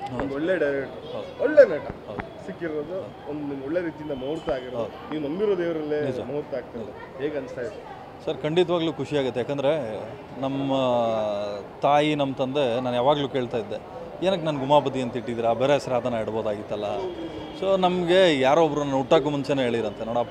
ಒಂದು ಒಳ್ಳೆ ಡೈರೆಕ್ಟರ್ ಒಳ್ಳೆ ನಟ ಸಿಕ್ಕಿರೋದು ಒಂದು ನಿಮ್ಗೆ ಒಳ್ಳೆ ರೀತಿಯಿಂದ ಮುಹೂರ್ತ ಆಗಿರೋದು ನೀವು ನಂಬಿರೋ ದೇವರಲ್ಲೇ ಮುಹೂರ್ತ ಆಗ್ತಿರೋದು ಹೇಗೆ ಅನಿಸ್ತಾ ಇದೆ ಸರ್ ಖಂಡಿತವಾಗ್ಲೂ ಖುಷಿಯಾಗುತ್ತೆ ಯಾಕಂದರೆ ನಮ್ಮ ತಾಯಿ ನಮ್ಮ ತಂದೆ ನಾನು ಯಾವಾಗಲೂ ಕೇಳ್ತಾ ಇದ್ದೆ ಏನಕ್ಕೆ ನಾನು ಗುಮಾಪತಿ ಅಂತ ಇಟ್ಟಿದ್ದೀರಾ ಬೇರೆ ಹೆಸರು ಅದನ್ನು ಇಡ್ಬೋದಾಗಿತ್ತಲ್ಲ ಸೊ ನಮಗೆ ಯಾರೋ ಒಬ್ರು ನಾನು ಹುಟ್ಟೋಕ್ಕೂ ಮುಂಚೆನೇ ಹೇಳಿರಂತೆ ನೋಡಪ್ಪ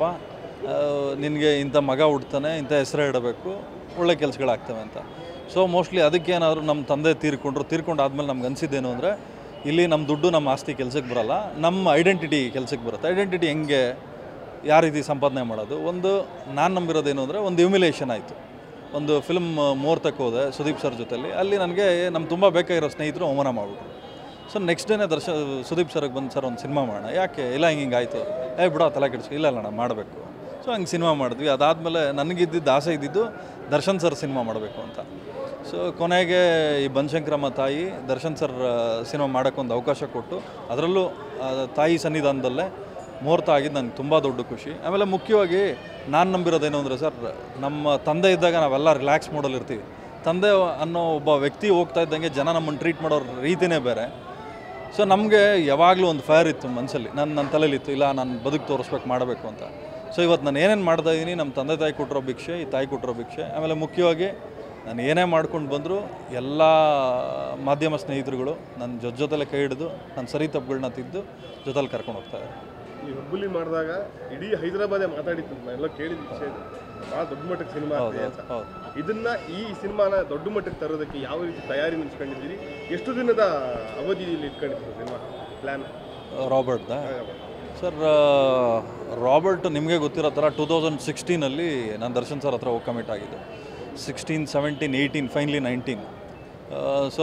ನಿನಗೆ ಇಂಥ ಮಗ ಹುಡ್ತಾನೆ ಇಂಥ ಹೆಸರೇ ಇಡಬೇಕು ಒಳ್ಳೆ ಕೆಲಸಗಳಾಗ್ತವೆ ಅಂತ ಸೊ ಮೋಸ್ಟ್ಲಿ ಅದಕ್ಕೇನಾದರೂ ನಮ್ಮ ತಂದೆ ತೀರ್ಕೊಂಡ್ರು ತೀರ್ಕೊಂಡು ಆದಮೇಲೆ ನಮ್ಗೆ ಅನಿಸಿದ್ದೇನು ಅಂದರೆ ಇಲ್ಲಿ ನಮ್ಮ ದುಡ್ಡು ನಮ್ಮ ಆಸ್ತಿ ಕೆಲಸಕ್ಕೆ ಬರಲ್ಲ ನಮ್ಮ ಐಡೆಂಟಿಟಿ ಕೆಲಸಕ್ಕೆ ಬರುತ್ತೆ ಐಡೆಂಟಿಟಿ ಹೆಂಗೆ ಯಾವ ರೀತಿ ಸಂಪಾದನೆ ಮಾಡೋದು ಒಂದು ನಾನು ನಂಬಿರೋದೇನು ಅಂದರೆ ಒಂದು ಇಮ್ಯುಲೇಷನ್ ಆಯಿತು ಒಂದು ಫಿಲ್ಮ್ ಮುಹೂರ್ತಕ್ಕೆ ಹೋದೆ ಸುದೀಪ್ ಸರ್ ಜೊತೆಲಿ ಅಲ್ಲಿ ನನಗೆ ನಮ್ಮ ತುಂಬ ಬೇಕಾಗಿರೋ ಸ್ನೇಹಿತರು ಅವಮಾನ ಮಾಡಿಬಿಟ್ರು ಸೊ ನೆಕ್ಸ್ಟ್ ಡೇನೇ ದರ್ಶ ಸುದೀಪ್ ಸರ್ಗೆ ಬಂದು ಸರ್ ಒಂದು ಸಿನಿಮಾ ಮಾಡೋಣ ಯಾಕೆ ಇಲ್ಲ ಹಿಂಗೆ ಹಿಂಗೆ ಆಯಿತು ಏ ಬಿಡೋ ತಲೆ ಕೆಡಿಸ್ಕೊ ಇಲ್ಲ ಅಣ್ಣ ಮಾಡಬೇಕು ಸೊ ಹಂಗೆ ಸಿನಿಮಾ ಮಾಡಿದ್ವಿ ಅದಾದಮೇಲೆ ನನಗಿದ್ದಿದ್ದು ಆಸೆ ಇದ್ದಿದ್ದು ದರ್ಶನ್ ಸರ್ ಸಿನಿಮಾ ಮಾಡಬೇಕು ಅಂತ ಸೊ ಕೊನೆಗೆ ಈ ಬನಶಂಕರಮ್ಮ ತಾಯಿ ದರ್ಶನ್ ಸರ್ ಸಿನಿಮಾ ಮಾಡೋಕ್ಕೊಂದು ಅವಕಾಶ ಕೊಟ್ಟು ಅದರಲ್ಲೂ ಆ, ತಾಯಿ ಸನ್ನಿಧಾನದಲ್ಲೇ ಮುಹೂರ್ತ ಆಗಿದ್ದು ನನಗೆ ತುಂಬ ದೊಡ್ಡ ಖುಷಿ ಆಮೇಲೆ ಮುಖ್ಯವಾಗಿ ನಾನು ನಂಬಿರೋದೇನು ಅಂದರೆ ಸರ್ ನಮ್ಮ ತಂದೆ ಇದ್ದಾಗ ನಾವೆಲ್ಲ ರಿಲ್ಯಾಕ್ಸ್ ಮೋಡಲ್ಲಿ ಇರ್ತೀವಿ ತಂದೆ ಅನ್ನೋ ಒಬ್ಬ ವ್ಯಕ್ತಿ ಹೋಗ್ತಾ ಇದ್ದಂಗೆ ಜನ ನಮ್ಮನ್ನು ಟ್ರೀಟ್ ಮಾಡೋ ರೀತಿನೇ ಬೇರೆ ಸೊ ನಮಗೆ ಯಾವಾಗಲೂ ಒಂದು ಫೈರ್ ಇತ್ತು ಮನಸ್ಸಲ್ಲಿ ನನ್ನ ನನ್ನ ತಲೆಯಲ್ಲಿತ್ತು ಇಲ್ಲ ನಾನು ಬದುಕು ತೋರಿಸ್ಬೇಕು ಮಾಡಬೇಕು ಅಂತ ಸೊ ಇವತ್ತು ನಾನು ಏನೇನು ಮಾಡ್ತಾ ಇದ್ದೀನಿ ನಮ್ಮ ತಂದೆ ತಾಯಿ ಕೊಟ್ಟಿರೋ ಭಿಕ್ಷೆ ಈ ತಾಯಿ ಕೊಟ್ಟಿರೋ ಭಿಕ್ಷೆ ಆಮೇಲೆ ಮುಖ್ಯವಾಗಿ ನಾನು ಏನೇ ಮಾಡ್ಕೊಂಡು ಬಂದರೂ ಎಲ್ಲ ಮಾಧ್ಯಮ ಸ್ನೇಹಿತರುಗಳು ನನ್ನ ಜೊತೆ ಜೊತೆಲೆ ಕೈ ಹಿಡಿದು ನನ್ನ ಸರಿ ತಪ್ಪುಗಳನ್ನ ತಿದ್ದು ಜೊತೆಲಿ ಕರ್ಕೊಂಡು ಹೋಗ್ತಾರೆ ಈ ಹುಬ್ಬಳ್ಳಿ ಮಾಡಿದಾಗ ಇಡೀ ಹೈದರಾಬಾದೇ ಮಾತಾಡಿತ್ತು ನಾನು ಎಲ್ಲ ಕೇಳಿದ ವಿಷಯ ಇದು ಭಾಳ ದೊಡ್ಡ ಮಟ್ಟಕ್ಕೆ ಸಿನಿಮಾ ಆಗ್ತಿದೆ ಅಂತ ಹೌದು ಇದನ್ನ ಈ ಸಿನಿಮಾನ ದೊಡ್ಡ ಮಟ್ಟಕ್ಕೆ ತರೋದಕ್ಕೆ ಯಾವ ರೀತಿ ತಯಾರಿ ನಿಲ್ಸ್ಕೊಂಡಿದ್ದೀರಿ ಎಷ್ಟು ದಿನದ ಅವಧಿಯಲ್ಲಿ ಇಟ್ಕೊಂಡಿದ್ದೀರಿ ಸಿನಿಮಾ ಪ್ಲ್ಯಾನ್ ರಾಬರ್ಟ್ದ ಸರ್ ರಾಬರ್ಟ್ ನಿಮಗೆ ಗೊತ್ತಿರೋ ಥರ ಟೂ ತೌಸಂಡ್ ಸಿಕ್ಸ್ಟೀನಲ್ಲಿ ನಾನು ದರ್ಶನ್ ಸರ್ ಹತ್ರ ಹೋಗಿ ಕಮಿಟ್ ಆಗಿದ್ದೆ sixteen seventeen eighteen finally nineteen so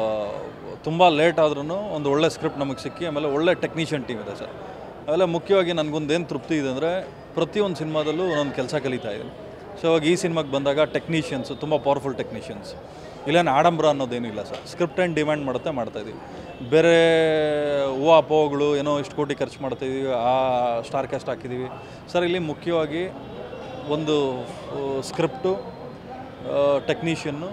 ತುಂಬ ಲೇಟ್ ಆದ್ರೂ ಒಂದು ಒಳ್ಳೆ ಸ್ಕ್ರಿಪ್ಟ್ ನಮಗೆ ಸಿಕ್ಕಿ ಆಮೇಲೆ ಒಳ್ಳೆ ಟೆಕ್ನಿಷಿಯನ್ ಟೀಮ್ ಇದೆ ಸರ್ ಆಮೇಲೆ ಮುಖ್ಯವಾಗಿ ನನಗೊಂದೇನು ತೃಪ್ತಿ ಇದೆ ಅಂದರೆ ಪ್ರತಿಯೊಂದು ಸಿನಿಮಾದಲ್ಲೂ ಒಂದೊಂದು ಕೆಲಸ ಕಲಿತಾ ಇದ್ದೀನಿ ಸೊ ಇವಾಗ ಈ ಸಿನಿಮಾಗೆ ಬಂದಾಗ ಟೆಕ್ನಿಷಿಯನ್ಸ್ ತುಂಬ ಪವರ್ಫುಲ್ ಟೆಕ್ನಿಷಿಯನ್ಸ್ ಇಲ್ಲೇನು ಆಡಂಬರ ಅನ್ನೋದೇನಿಲ್ಲ ಸರ್ ಸ್ಕ್ರಿಪ್ಟ್ ಏನು ಡಿಮ್ಯಾಂಡ್ ಮಾಡುತ್ತೆ ಮಾಡ್ತಾ ಇದೀವಿ ಬೇರೆ ಹೂವು ಅಪೋಗಳು ಏನೋ ಇಷ್ಟು ಕೋಟಿ ಖರ್ಚು ಮಾಡ್ತಾಯಿದ್ದೀವಿ ಆ ಸ್ಟಾರ್ ಕ್ಯಾಸ್ಟ್ ಹಾಕಿದ್ದೀವಿ ಸರ್ ಇಲ್ಲಿ ಮುಖ್ಯವಾಗಿ ಒಂದು ಸ್ಕ್ರಿಪ್ಟು ಟೆಕ್ನಿಷಿಯನ್ನು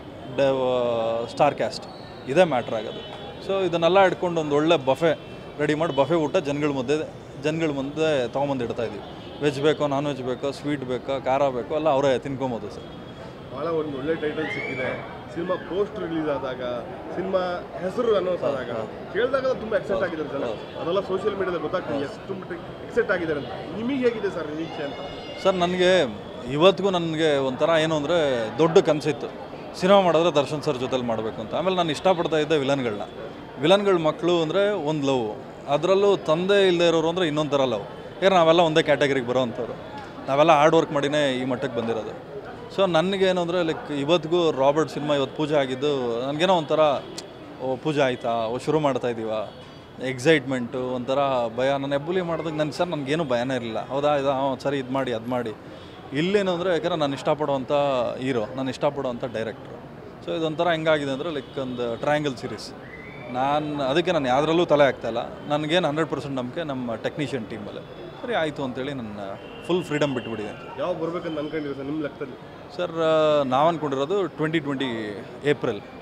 ಸ್ಟಾರ್ ಕ್ಯಾಸ್ಟ್ ಇದೇ ಮ್ಯಾಟ್ರ್ ಆಗೋದು ಸೊ ಇದನ್ನೆಲ್ಲ ಇಟ್ಕೊಂಡು ಒಂದು ಒಳ್ಳೆ ಬಫೆ ರೆಡಿ ಮಾಡಿ ಬಫೆ ಊಟ ಜನಗಳ ಮುದ್ದೆ ಜನಗಳ ಮುಂದೆ ತೊಗೊಂಬಂದು ಇಡ್ತಾ ಇದೀವಿ ವೆಜ್ ಬೇಕೋ ನಾನ್ ವೆಜ್ ಬೇಕೋ ಸ್ವೀಟ್ ಬೇಕೋ ಖಾರ ಬೇಕೋ ಎಲ್ಲ ಅವರೇ ತಿನ್ಕೊಬೋದು ಸರ್ ಭಾಳ ಒಂದು ಒಳ್ಳೆ ಟೈಟಲ್ ಸಿಕ್ಕಿದೆ ಸಿನಿಮಾ ಪೋಸ್ಟ್ ರಿಲೀಸ್ ಆದಾಗ ಸಿನಿಮಾ ಹೆಸರು ಅನೌನ್ಸ್ ಆದಾಗ ಕೇಳಿದಾಗ ತುಂಬ ಎಕ್ಸೈಟ್ ಆಗಿದ್ದಾರೆ ಜನ ಅದೆಲ್ಲ ಸೋಷಿಯಲ್ ಮೀಡಿಯಾದಲ್ಲಿ ಗೊತ್ತಾಗ್ತದೆ ಎಷ್ಟು ಮಟ್ಟಿಗೆ ಎಕ್ಸೈಟ್ ಆಗಿದ್ದಾರೆ ಅಂತ ನಿಮಗೆ ಹೇಗಿದೆ ಸರ್ ನಿರೀಕ್ಷೆ ಅಂತ ಸರ್ ನನಗೆ ಇವತ್ತಿಗೂ ನನಗೆ ಒಂಥರ ಏನು ಅಂದರೆ ದೊಡ್ಡ ಕನಸಿತ್ತು ಸಿನಿಮಾ ಮಾಡಿದ್ರೆ ದರ್ಶನ್ ಸರ್ ಜೊತೆಲಿ ಮಾಡಬೇಕು ಅಂತ ಆಮೇಲೆ ನಾನು ಇಷ್ಟಪಡ್ತಾ ಇದ್ದೆ ವಿಲನ್ಗಳನ್ನ ವಿಲನ್ಗಳ ಮಕ್ಕಳು ಅಂದರೆ ಒಂದು ಲವ್ ಅದರಲ್ಲೂ ತಂದೆ ಇಲ್ಲದೆ ಇರೋರು ಅಂದರೆ ಇನ್ನೊಂದು ಥರ ಲವ್ ಯಾರು ನಾವೆಲ್ಲ ಒಂದೇ ಕ್ಯಾಟಗರಿಗೆ ಬರೋವಂಥವ್ರು ನಾವೆಲ್ಲ ಹಾರ್ಡ್ ವರ್ಕ್ ಮಾಡಿನೇ ಈ ಮಟ್ಟಕ್ಕೆ ಬಂದಿರೋದು ಸೊ ನನಗೇನು ಅಂದರೆ ಲೈಕ್ ಇವತ್ತಿಗೂ ರಾಬರ್ಟ್ ಸಿನಿಮಾ ಇವತ್ತು ಪೂಜೆ ಆಗಿದ್ದು ನನಗೇನೋ ಒಂಥರ ಓ ಪೂಜೆ ಆಯಿತಾ ಓ ಶುರು ಮಾಡ್ತಾ ಇದ್ದೀವಾ ಎಕ್ಸೈಟ್ಮೆಂಟು ಒಂಥರ ಭಯ ನಾನು ಎಬ್ಬುಲಿ ಮಾಡಿದಾಗ ನನ್ನ ಸರ್ ನನಗೇನು ಭಯನೇ ಇರಲಿಲ್ಲ ಹೌದಾ ಇದು ಹಾಂ ಸರಿ ಇದು ಮಾಡಿ ಅದು ಮಾಡಿ ಇಲ್ಲೇನು ಅಂದರೆ ಯಾಕಂದ್ರೆ ನಾನು ಇಷ್ಟಪಡುವಂಥ ಹೀರೋ ನಾನು ಇಷ್ಟಪಡುವಂಥ ಡೈರೆಕ್ಟ್ರು ಸೊ ಇದೊಂಥರ ಹೆಂಗಾಗಿದೆ ಅಂದರೆ ಲೈಕ್ ಒಂದು ಟ್ರಯಾಂಗಲ್ ಸೀರೀಸ್ ನಾನು ಅದಕ್ಕೆ ನಾನು ಯಾವುದ್ರಲ್ಲೂ ತಲೆ ಆಗ್ತಾಯಿಲ್ಲ ನನಗೇನು ಹಂಡ್ರೆಡ್ ಪರ್ಸೆಂಟ್ ನಂಬಿಕೆ ನಮ್ಮ ಟೆಕ್ನಿಷಿಯನ್ ಟೀಮಲ್ಲೇ ಸರಿ ಆಯಿತು ಅಂತೇಳಿ ನನ್ನ ಫುಲ್ ಫ್ರೀಡಮ್ ಬಿಟ್ಬಿಟ್ಟಿದ್ದೀನಿ ಯಾವಾಗ ಬರ್ಬೇಕಂತ ಅನ್ಕೊಂಡಿರೋ ಸರ್ ನಿಮ್ಮ ಲೆಕ್ಕದಲ್ಲಿ ಸರ್ ನಾವು ಅಂದ್ಕೊಂಡಿರೋದು ಟ್ವೆಂಟಿ ಟ್ವೆಂಟಿ ಏಪ್ರಿಲ್